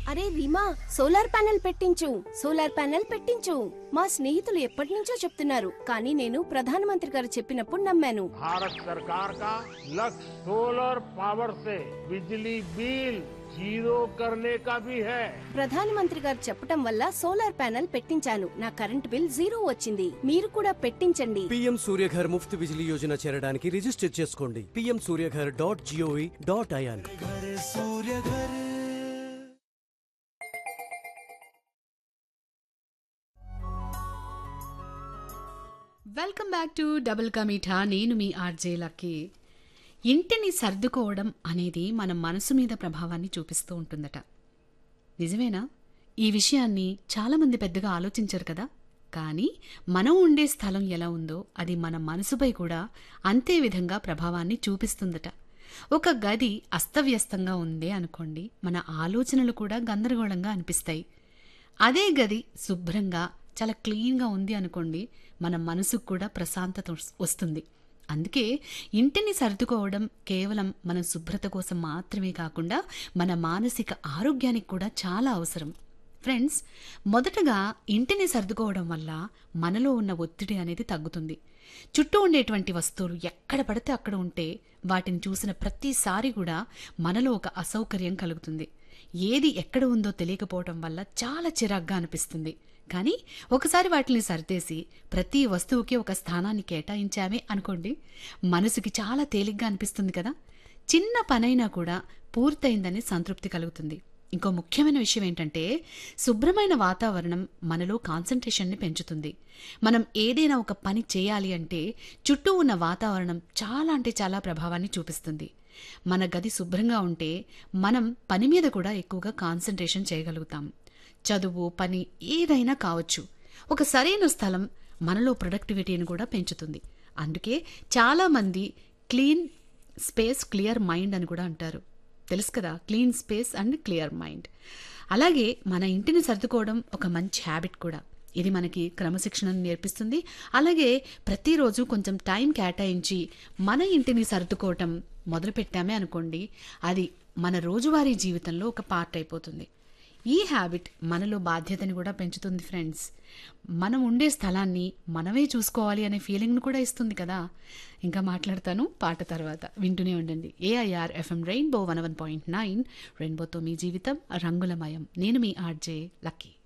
అరే Reema solar panel పెట్టించు solar panel పెట్టించు మా స్నేహితులు ఎప్పటి నుంచో చెప్తున్నారు కానీ నేను ప్రధానమంత్రి గారు చెప్పినప్పుడు నమ్మాను भारत सरकार का लक्ष्य सोलर पावर से बिजली बिल जीरो करने का भी है ప్రధానమంత్రి గారు చెప్పటం వల్ల సోలార్ ప్యానెల్ పెట్టించాను నా కరెంట్ బిల్ జీరో వచ్చింది మీరు కూడా పెట్టించండి పీఎం సూర్యఘర్ ముఫ్త్ బిజిలీ యోజన చేరడానికి రిజిస్టర్ చేసుకోండి PM Surya Ghar dot GOV dot IN welcome back to double Ka Meetha నేను మీ ఆర్జే లక్కీ ఇంటిని సర్దుకోవడం అనేది మన మనసు మీద ప్రభావాన్ని చూపిస్తూ ఉంటుందట నిజమేనా ఈ విషయాన్ని చాలామంది పెద్దగా ఆలోచించరు కదా కానీ మనం ఉండే స్థలం ఎలా ఉందో అది మన మనసుపై కూడా అంతే విధంగా ప్రభావాన్ని చూపిస్తుందట ఒక గది అస్తవ్యస్తంగా ఉంది అనుకోండి మన ఆలోచనలు కూడా గందరగోళంగా అనిపిస్తాయి అదే గది శుభ్రంగా చాలా క్లీన్గా ఉంది అనుకోండి మన మనసుకు కూడా ప్రశాంతత వస్- వస్తుంది అందుకే ఇంటిని సర్దుకోవడం కేవలం మన శుభ్రత కోసం మాత్రమే కాకుండా మన మానసిక ఆరోగ్యానికి కూడా చాలా అవసరం ఫ్రెండ్స్ మొదటగా ఇంటిని సర్దుకోవడం వల్ల మనలో ఉన్న ఒత్తిడి అనేది తగ్గుతుంది చుట్టూ ఉండేటువంటి వస్తువులు ఎక్కడ పడితే అక్కడ ఉంటే వాటిని చూసిన ప్రతిసారి కూడా మనలో ఒక అసౌకర్యం కలుగుతుంది ఏది ఎక్కడ ఉందో తెలియకపోవడం వల్ల చాలా చిరాగ్గా అనిపిస్తుంది కానీ ఒకసారి వాటిని సర్దేసి ప్రతి వస్తువుకి ఒక స్థానాన్ని కేటాయించామే అనుకోండి మనసుకి చాలా తేలిగ్గా అనిపిస్తుంది కదా చిన్న పనైనా కూడా పూర్తయిందని సంతృప్తి కలుగుతుంది ఇంకో ముఖ్యమైన విషయం ఏంటంటే శుభ్రమైన వాతావరణం మనలో కాన్సన్ట్రేషన్ని పెంచుతుంది మనం ఏదైనా ఒక పని చేయాలి అంటే చుట్టూ ఉన్న వాతావరణం చాలా అంటే చాలా ప్రభావాన్ని చూపిస్తుంది మన గది శుభ్రంగా ఉంటే మనం పని మీద కూడా ఎక్కువగా కాన్సన్ట్రేషన్ చేయగలుగుతాం చదువు పని ఏదైనా కావచ్చు ఒక సరైన స్థలం మనలో ప్రొడక్టివిటీని కూడా పెంచుతుంది అందుకే చాలామంది క్లీన్ స్పేస్ క్లియర్ మైండ్ అని కూడా అంటారు తెలుసు కదా clean space and clear mind అలాగే మన ఇంటిని సర్దుకోవడం ఒక మంచి హ్యాబిట్ కూడా ఇది మనకి క్రమశిక్షణను నేర్పిస్తుంది అలాగే ప్రతిరోజు కొంచెం టైం కేటాయించి మన ఇంటిని సర్దుకోవటం మొదలుపెట్టామే అనుకోండి అది మన రోజువారీ జీవితంలో ఒక పార్ట్ అయిపోతుంది ఈ హ్యాబిట్ మనలో బాధ్యతని కూడా పెంచుతుంది ఫ్రెండ్స్ మనం ఉండే స్థలాన్ని మనమే చూసుకోవాలి అనే ఫీలింగ్ను కూడా ఇస్తుంది కదా ఇంకా మాట్లాడతాను పాట తర్వాత వింటూనే ఉండండి AIR FM Rainbow one one point nine రెయిన్బోతో మీ జీవితం రంగులమయం నేను మీ ఆర్జే లక్కీ